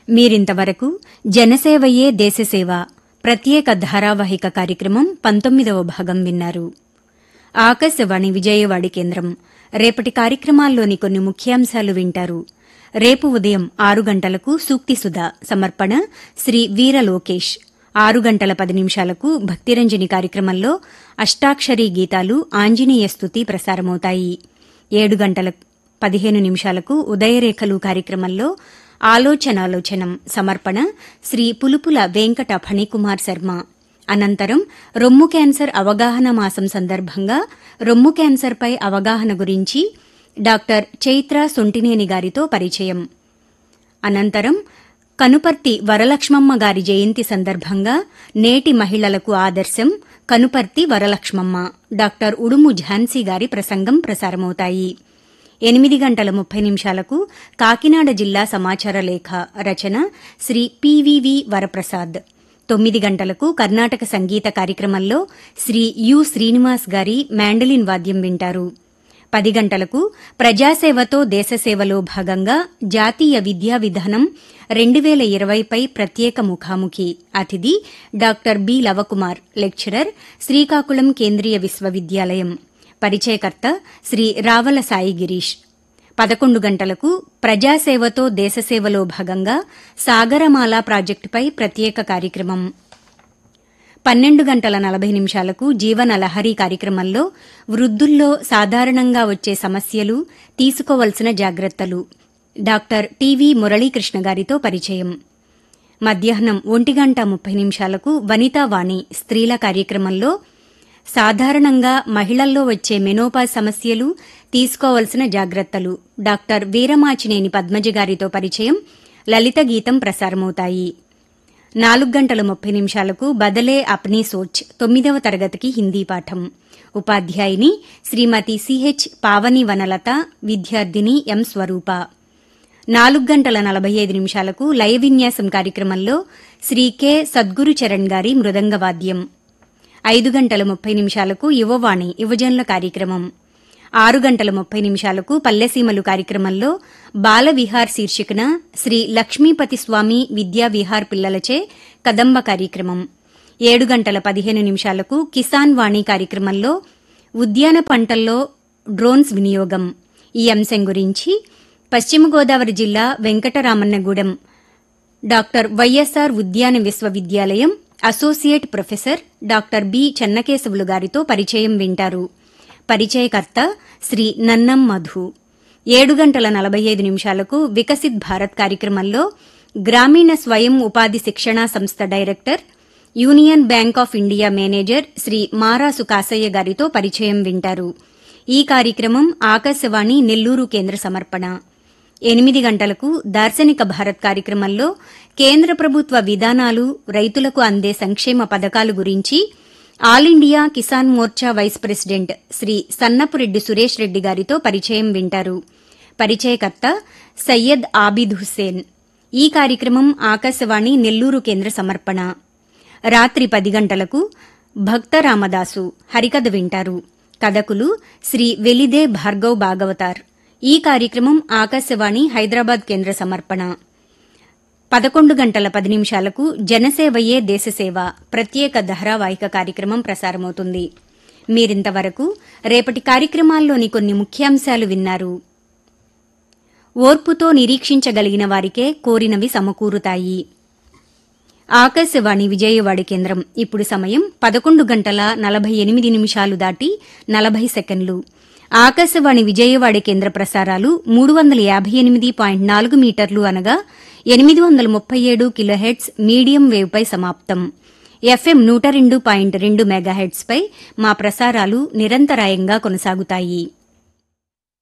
మీరింతవరకు జనసేవయే దేశసేవ ప్రత్యేక ధారావాహిక కార్యక్రమం పంతొమ్మిదవ భాగం విన్నారు ఆకాశవాణి విజయవాడి కేంద్రం రేపటి కార్యక్రమాల్లోని కొన్ని ముఖ్యాంశాలు వింటారు రేపు ఉదయం ఆరు గంటలకు సూక్తి సుధ సమర్పణ శ్రీ వీర లోకేష్ ఆరు గంటల పది నిమిషాలకు భక్తిరంజని కార్యక్రమంలో అష్టాక్షరీ గీతాలు ఆంజనేయ స్తుతి ప్రసారమవుతాయి ఏడు గంటల పదిహేను నిమిషాలకు ఉదయరేఖలు కార్యక్రమంలో ఆలోచనాలోచనం సమర్పణ శ్రీ పులుపుల వెంకట ఫణికుమార్ శర్మ అనంతరం రొమ్ము క్యాన్సర్ అవగాహన మాసం సందర్భంగా రొమ్ము క్యాన్సర్పై అవగాహన గురించి డాక్టర్ చైత్ర సొంటినేని గారితో పరిచయం అనంతరం కనుపర్తి వరలక్ష్మమ్మ గారి జయంతి సందర్భంగా నేటి మహిళలకు ఆదర్శం కనుపర్తి వరలక్ష్మమ్మ డాక్టర్ ఉడుము ఝాన్సీ గారి ప్రసంగం ప్రసారమవుతాయి ఎనిమిది గంటల ముప్పై నిమిషాలకు కాకినాడ జిల్లా సమాచార లేఖ రచన శ్రీ పివివి వరప్రసాద్ తొమ్మిది గంటలకు కర్ణాటక సంగీత కార్యక్రమంలో శ్రీ యు శ్రీనివాస్ గారి మ్యాండలిన్ వాద్యం వింటారు పది గంటలకు ప్రజాసేవతో దేశసేవలో భాగంగా జాతీయ విద్యా విధానం రెండు వేల ఇరవైపై ప్రత్యేక ముఖాముఖి అతిథి doctor B Lavakumar lecturer Srikakulam కేంద్రీయ విశ్వవిద్యాలయం పరిచయకర్త శ్రీ రావల సాయి గిరీష్ పదకొండు గంటలకు ప్రజాసేవతో దేశసేవలో భాగంగా సాగరమాల ప్రాజెక్టుపై ప్రత్యేక కార్యక్రమం పన్నెండు గంటల నలభై నిమిషాలకు జీవన లహరి కార్యక్రమంలో వృద్ధుల్లో సాధారణంగా వచ్చే సమస్యలు తీసుకోవలసిన జాగ్రత్తలు డాక్టర్ టీవీ మురళీకృష్ణ గారితో పరిచయం మధ్యాహ్నం ఒంటి గంట ముప్పై నిమిషాలకు వనితావాణి స్త్రీల కార్యక్రమంలో సాధారణంగా మహిళల్లో వచ్చే మెనోపాజ్ సమస్యలు తీసుకోవలసిన జాగ్రత్తలు డాక్టర్ వీరమాచినేని పద్మజ గారితో పరిచయం లలిత గీతం ప్రసారమవుతాయి నాలుగు గంటల ముప్పై నిమిషాలకు బదలే అప్నీ సోచ్ తొమ్మిదవ తరగతికి హిందీ పాఠం ఉపాధ్యాయుని శ్రీమతి సిహెచ్ పావని వనలత విద్యార్థిని ఎం స్వరూప నాలుగు గంటల నలభై ఐదు నిమిషాలకు లయ విన్యాసం కార్యక్రమంలో శ్రీ కె సద్గురు చరణ్ గారి మృదంగ వాద్యం ఐదు గంటల ముప్పై నిమిషాలకు యువవాణి యువజనుల కార్యక్రమం ఆరు గంటల ముప్పై నిమిషాలకు పల్లెసీమలు కార్యక్రమంలో బాలవిహార్ శీర్షికన శ్రీ లక్ష్మీపతి స్వామి విద్యా విహార్ పిల్లలచే కదంబ కార్యక్రమం ఏడు గంటల పదిహేను నిమిషాలకు కిసాన్ వాణి కార్యక్రమంలో ఉద్యాన పంటల్లో డ్రోన్స్ వినియోగం ఈ అంశం గురించి పశ్చిమ గోదావరి జిల్లా వెంకటరామన్నగూడెం డాక్టర్ వైఎస్ఆర్ ఉద్యాన విశ్వవిద్యాలయం associate professor doctor B Chennakesavulu గారితో పరిచయం వింటారు పరిచయకర్త శ్రీ నన్నం మధు ఏడు గంటల నలభై ఐదు నిమిషాలకు వికసిత్ భారత్ కార్యక్రమంలో గ్రామీణ స్వయం ఉపాధి శిక్షణా సంస్థ director union bank of India manager Shri Marasu Kasaiah గారితో పరిచయం వింటారు ఈ కార్యక్రమం ఆకాశవాణి నెల్లూరు కేంద్ర సమర్పణ ఎనిమిది గంటలకు దార్శనిక భారత్ కార్యక్రమంలో కేంద్ర ప్రభుత్వ విధానాలు రైతులకు అందే సంక్షేమ పథకాల గురించి all India Kisan Morcha vice president Shri Sannapureddy Suresh Reddy గారితో పరిచయం వింటారు పరిచయకర్త సయ్యద్ ఆబిద్ హుస్సేన్ ఈ కార్యక్రమం ఆకాశవాణి నెల్లూరు కేంద్ర సమర్పణ రాత్రి పది గంటలకు భక్త రామదాసు హరికథ వింటారు కథకులు శ్రీ వెలిదే భార్గవ్ భాగవతార్ ఈ కార్యక్రమం ఆకాశవాణి హైదరాబాద్ కేంద్ర సమర్పణ పదకొండు గంటల పది నిమిషాలకు జనసేవయే దేశసేవ ప్రత్యేక ధారావాహిక కార్యక్రమం ప్రసారమవుతుంది మీరింతవరకు రేపటి కార్యక్రమాల్లోని కొన్ని ముఖ్యాంశాలు విన్నారు ఓర్పుతో నిరీక్షించగలిగిన వారికే కోరినవి సమకూరుతాయి ఆకాశవాణి విజయవాడ కేంద్రం ఇప్పుడు సమయం పదకొండు గంటల నలభై ఎనిమిది నిమిషాలు దాటి నలభై సెకండ్లు ఆకాశవాణి విజయవాడ కేంద్ర ప్రసారాలు మూడు వందల యాభై ఎనిమిది పాయింట్ నాలుగు మీటర్లు అనగా ఎనిమిది వందల ముప్పై ఏడు కిలోహెట్స్ మీడియం వేవ్పై సమాప్తం ఎఫ్ఎం నూట రెండు పాయింట్ రెండు మెగాహెట్స్పై మా ప్రసారాలు నిరంతరాయంగా కొనసాగుతాయి